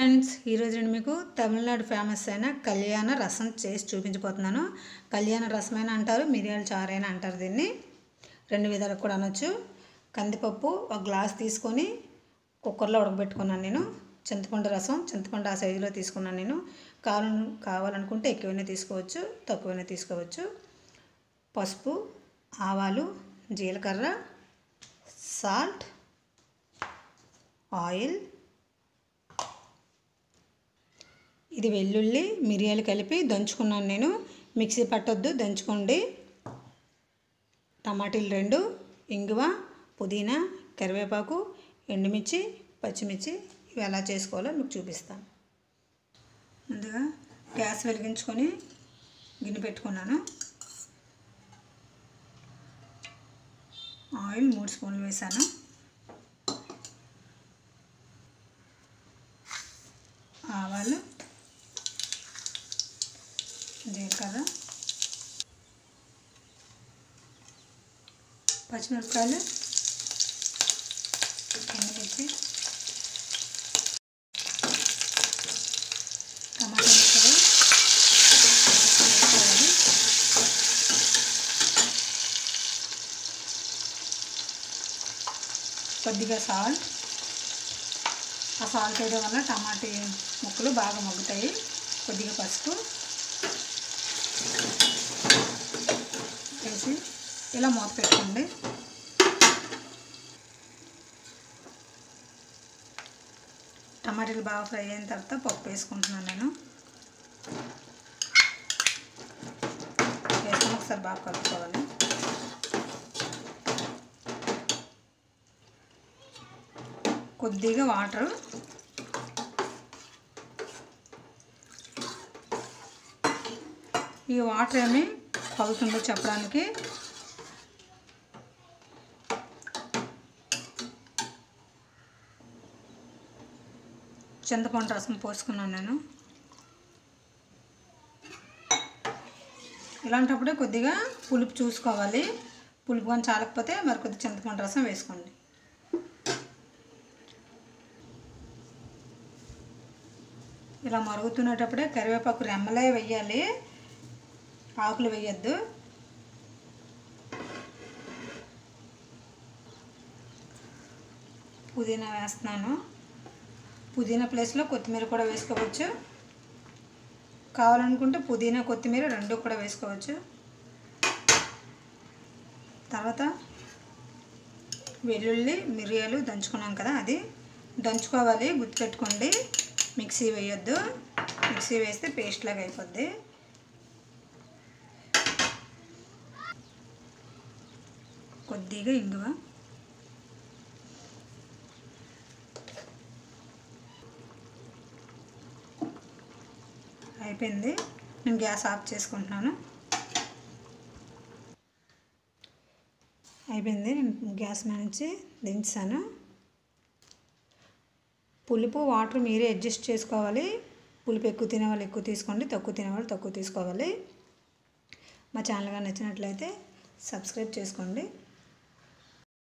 friends ఈరోజు నేను మీకు తమిళనాడు ఫేమస్ అయిన కళ్యాణ రసం చేసి చూపించబోతున్నాను కళ్యాణ రసం అయినా అంటారు మిరియాల చారు అయినా అంటారు దీన్ని రెండు విధాలకు కూడా అనొచ్చు కందిపప్పు ఒక గ్లాస్ తీసుకొని కుక్కర్లో ఉడకబెట్టుకున్నాను నేను చింతపండు రసం చింతపండు ఆ సైజులో తీసుకున్నాను నేను కావాలను కావాలనుకుంటే ఎక్కువైనా తీసుకోవచ్చు తక్కువైనా తీసుకోవచ్చు పసుపు ఆవాలు జీలకర్ర సాల్ట్ ఆయిల్ ఇది వెల్లుల్లి మిరియాలు కలిపి దంచుకున్నాను నేను మిక్సీ పట్టొద్దు దంచుకోండి టమాటీలు రెండు ఇంగువ పుదీనా కరివేపాకు ఎండుమిర్చి పచ్చిమిర్చి ఇవి ఎలా చేసుకోవాలో మీకు చూపిస్తాను ముందుగా గ్యాస్ వెలిగించుకొని గిన్నె పెట్టుకున్నాను ఆయిల్ మూడు స్పూన్లు వేసాను ఆవాలు జీలకర్ర పచ్చిమిరపకాయలు ఎండుమిర్చి టమాటా ముక్కలు వేసుకోవాలి కొద్దిగా సాల్ట్ ఆ సాల్ట్ వేయడం వల్ల టమాటీ ముక్కలు బాగా మగ్గుతాయి కొద్దిగా పసుపు వేసి ఇలా మూత పెట్టుకోండి టమాటాలు బాగా ఫ్రై అయిన తర్వాత పప్పు వేసుకుంటున్నాను నేను వేసుకొని ఒకసారి బాగా కలుపుకోవాలి కొద్దిగా వాటర్ ఈ వాటర్ ఏమి కొలుతుందో చెప్పడానికి చింతపండు రసం పోసుకున్నాను నేను ఇలాంటప్పుడే కొద్దిగా పులుపు చూసుకోవాలి పులుపు కానీ చాలకపోతే మరి కొద్దిగా చింతపండు రసం వేసుకోండి ఇలా మరుగుతున్నటప్పుడే కరివేపాకు రెమ్మలే వెయ్యాలి ఆకులు వేయద్దు పుదీనా వేస్తున్నాను పుదీనా ప్లేస్లో కొత్తిమీర కూడా వేసుకోవచ్చు కావాలనుకుంటే పుదీనా కొత్తిమీర రెండు కూడా వేసుకోవచ్చు తర్వాత వెల్లుల్లి మిరియాలు దంచుకున్నాం కదా అది దంచుకోవాలి గుర్తుపెట్టుకోండి మిక్సీ వేయొద్దు మిక్సీ వేస్తే పేస్ట్ లాగా అయిపోద్ది కొద్దిగా ఇంగువ అయిపోయింది నేను గ్యాస్ ఆఫ్ చేసుకుంటున్నాను అయిపోయింది నేను గ్యాస్ మీద నుంచి దించాను పులుపు వాటర్ మీరే అడ్జస్ట్ చేసుకోవాలి పులుపు ఎక్కువ తినేవాళ్ళు ఎక్కువ తీసుకోండి తక్కువ తినేవాళ్ళు తక్కువ తీసుకోవాలి మా ఛానల్ కానీ నచ్చినట్లయితే సబ్స్క్రైబ్ చేసుకోండి